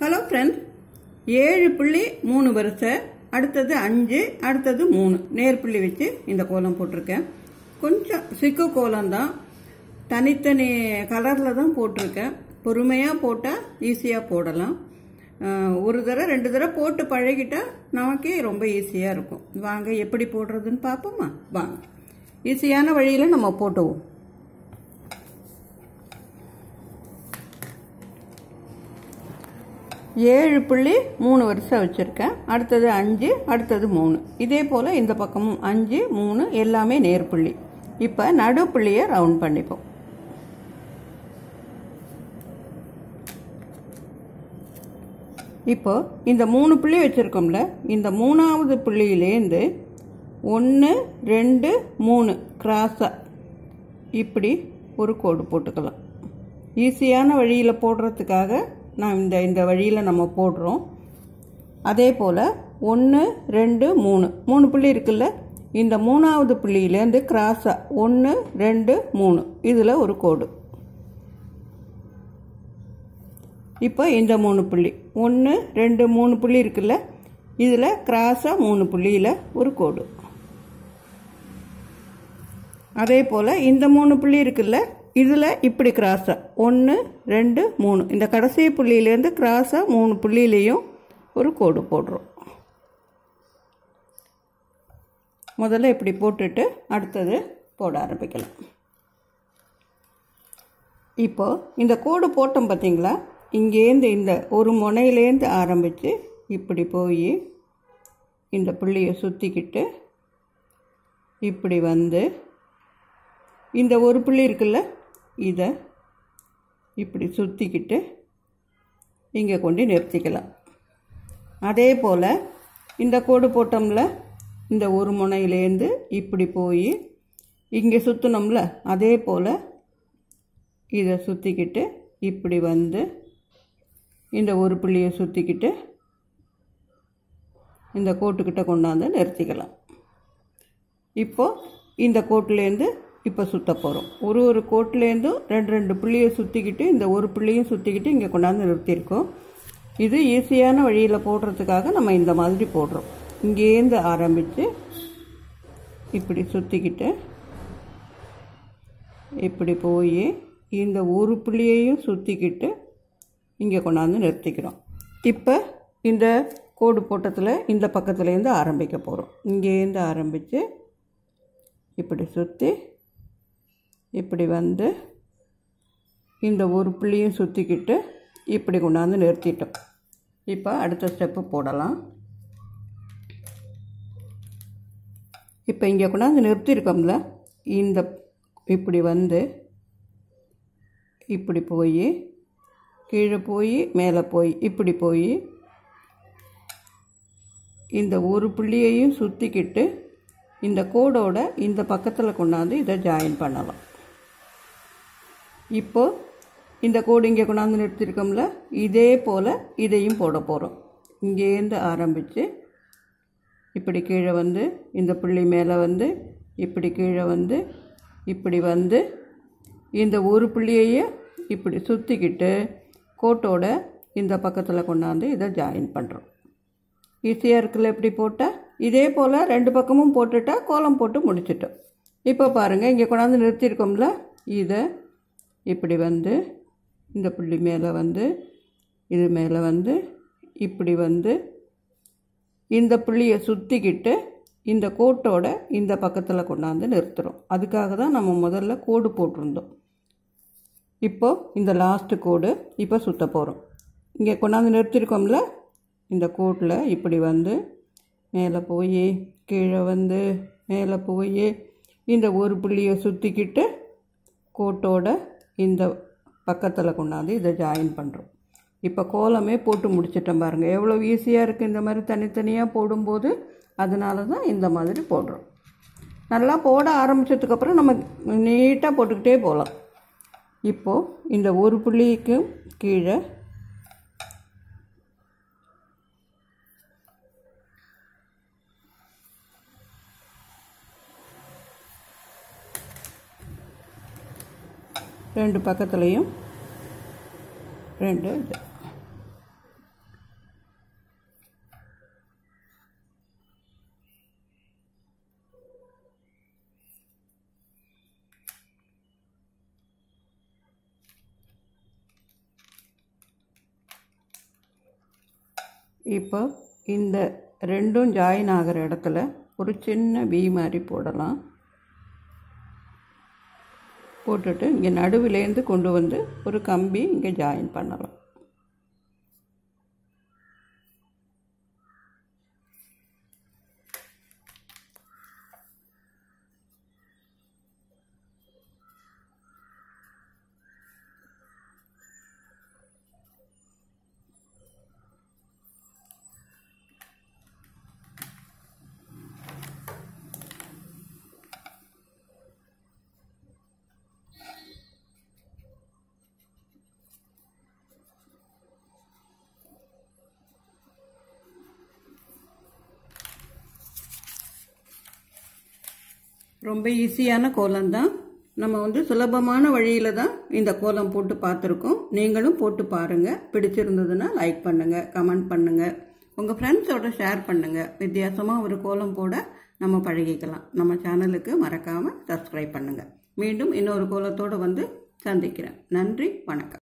hello friends ஏழு புள்ளி மூணு வரிசை அடுத்தது அஞ்சு அடுத்தது மூணு நேர் புள்ளி வச்சு இந்த கோலம் போட்டிருக்கேன் கொஞ்சம் சிக்கு கோலம் தான் தனித்தனி கலரில் தான் போட்டிருக்கேன் பொறுமையாக போட்டால் ஈஸியாக போடலாம் அஹ், ஒரு தடவை ரெண்டு தடவை போட்டு பழகிட்டா நமக்கே ரொம்ப ஈஸியாக இருக்கும் வாங்க எப்படி போடுறதுன்னு பார்ப்போமா வாங்க ஈஸியான வழியில் நம்ம போட்டுவோம் ஏழு புள்ளி மூணு வருஷம் வச்சுருக்கேன் அடுத்தது அஞ்சு அடுத்தது மூணு இதே போல் இந்த பக்கமும் அஞ்சு மூணு எல்லாமே நேர் புள்ளி இப்போ நடுப்புள்ளியை ரவுண்ட் பண்ணிப்போம் இப்போ இந்த மூணு புள்ளி வச்சுருக்கோம்ல இந்த மூணாவது புள்ளியிலேருந்து ஒன்று ரெண்டு மூணு கிராஸாக இப்படி ஒரு கோடு போட்டுக்கலாம் ஈஸியான வழியில் போடுறதுக்காக நான் இந்த இந்த வழியில் நம்ம போடுறோம் அதே போல் ஒன்று ரெண்டு மூணு மூணு புள்ளி இருக்குல்ல இந்த மூணாவது புள்ளியிலேருந்து கிராஸாக ஒன்று ரெண்டு மூணு இதில் ஒரு கோடு இப்போ இந்த மூணு புள்ளி ஒன்று ரெண்டு மூணு புள்ளி இருக்குல்ல இதில் கிராஸாக மூணு புள்ளியில் ஒரு கோடு அதே போல் இந்த மூணு புள்ளி இருக்குல்ல இதில் இப்படி கிராஸாக ஒன்று ரெண்டு மூணு இந்த கடைசி புள்ளியிலேருந்து கிராஸாக மூணு புள்ளியிலையும் ஒரு கோடு போடுறோம் முதல்ல இப்படி போட்டுட்டு அடுத்தது போட ஆரம்பிக்கலாம் இப்போ இந்த கோடு போட்டோம் பார்த்தீங்களா இங்கேருந்து இந்த ஒரு முனையிலேருந்து ஆரம்பித்து இப்படி போய் இந்த புள்ளியை சுற்றிக்கிட்டு இப்படி வந்து இந்த ஒரு புள்ளி இருக்குல்ல இதை இப்படி சுற்றிக்கிட்டு இங்கே கொண்டு நிறுத்திக்கலாம் அதே போல் இந்த கோடு போட்டோம்ல இந்த ஒரு முனையிலேருந்து இப்படி போய் இங்கே சுற்றினோம்ல அதே போல் இதை சுற்றிக்கிட்டு இப்படி வந்து இந்த ஒரு புள்ளியை சுற்றிக்கிட்டு இந்த கோட்டுக்கிட்ட கொண்டாந்து நிறுத்திக்கலாம் இப்போ இந்த கோட்டிலேருந்து இப்போ சுற்ற போகிறோம் ஒரு ஒரு கோட்லேருந்தும் ரெண்டு ரெண்டு புள்ளியை சுற்றிக்கிட்டு இந்த ஒரு புள்ளியும் சுற்றிக்கிட்டு இங்கே கொண்டாந்து நிறுத்தியிருக்கோம் இது ஈஸியான வழியில் போடுறதுக்காக நம்ம இந்த மாதிரி போடுறோம் இங்கேருந்து ஆரம்பித்து இப்படி சுற்றிக்கிட்டு இப்படி போய் இந்த ஒரு புள்ளியையும் சுற்றிக்கிட்டு இங்கே கொண்டாந்து நிறுத்திக்கிறோம் இப்போ இந்த கோடு போட்டத்தில் இந்த பக்கத்துலேருந்து ஆரம்பிக்க போகிறோம் இங்கேருந்து ஆரம்பித்து இப்படி சுற்றி இப்படி வந்து இந்த ஒரு புள்ளியும் சுற்றிக்கிட்டு இப்படி கொண்டாந்து நிறுத்திட்டோம் இப்போ அடுத்த ஸ்டெப்பு போடலாம் இப்போ இங்கே கொண்டாந்து நிறுத்தியிருக்கோம்ல இந்த இப்படி வந்து இப்படி போய் கீழே போய் மேலே போய் இப்படி போய் இந்த ஒரு புள்ளியையும் சுற்றிக்கிட்டு இந்த கோடோட இந்த பக்கத்தில் கொண்டாந்து இதை ஜாயின் பண்ணலாம் இப்போ இந்த கோடு இங்கே கொண்டாந்து நிறுத்திருக்கோம்ல இதே போல் இதையும் போட போகிறோம் இங்கேருந்து ஆரம்பித்து இப்படி கீழே வந்து இந்த புள்ளி மேலே வந்து இப்படி கீழே வந்து இப்படி வந்து இந்த ஒரு புள்ளியையே இப்படி சுற்றிக்கிட்டு கோட்டோட இந்த பக்கத்தில் கொண்டாந்து இதை ஜாயின் பண்ணுறோம் ஈஸியாக இருக்குல்ல எப்படி போட்டால் இதே போல் ரெண்டு பக்கமும் போட்டுட்டா கோலம் போட்டு முடிச்சிட்டோம் இப்போ பாருங்கள் இங்கே கொண்டாந்து நிறுத்தியிருக்கோம்ல இதை இப்படி வந்து இந்த புள்ளி மேலே வந்து இது மேலே வந்து இப்படி வந்து இந்த புள்ளியை சுற்றிக்கிட்டு இந்த கோட்டோட இந்த பக்கத்தில் கொண்டாந்து நிறுத்துகிறோம் அதுக்காக தான் நம்ம முதல்ல கோடு போட்டிருந்தோம் இப்போ இந்த லாஸ்ட்டு கோடு இப்போ சுற்ற போகிறோம் இங்கே கொண்டாந்து நிறுத்தியிருக்கோம்ல இந்த கோட்டில் இப்படி வந்து மேலே போய் கீழே வந்து மேலே போய் இந்த ஒரு புள்ளியை சுற்றிக்கிட்டு கோட்டோட இந்த பக்கத்தில் கொண்டாந்து இதை ஜாயின் பண்ணுறோம் இப்போ கோலமே போட்டு முடிச்சிட்டோம் பாருங்கள் எவ்வளோ ஈஸியாக இருக்குது இந்த மாதிரி தனித்தனியாக போடும்போது அதனால தான் இந்த மாதிரி போடுறோம் நல்லா போட ஆரம்பித்ததுக்கப்புறம் நம்ம நீட்டாக போட்டுக்கிட்டே போகலாம் இப்போது இந்த ஒரு புள்ளிக்கு கீழே ரெண்டு பக்கத்துலேயும் ரெண்டு இது இப்போ இந்த ரெண்டும் ஜாயின் ஆகிற இடத்துல ஒரு சின்ன வி மாதிரி போடலாம் போட்டுட்டு இங்கே நடுவிலேருந்து கொண்டு வந்து ஒரு கம்பி இங்கே ஜாயின் பண்ணலாம் ரொம்ப ஈஸியான கோலம் தான் நம்ம வந்து சுலபமான வழியில் தான் இந்த கோலம் போட்டு பார்த்துருக்கோம் நீங்களும் போட்டு பாருங்கள் பிடிச்சிருந்ததுன்னா லைக் பண்ணுங்கள் கமெண்ட் பண்ணுங்கள் உங்கள் ஃப்ரெண்ட்ஸோட ஷேர் பண்ணுங்கள் வித்தியாசமாக ஒரு கோலம் போட நம்ம பழகிக்கலாம் நம்ம சேனலுக்கு மறக்காமல் சப்ஸ்கிரைப் பண்ணுங்கள் மீண்டும் இன்னொரு கோலத்தோடு வந்து சந்திக்கிறேன் நன்றி வணக்கம்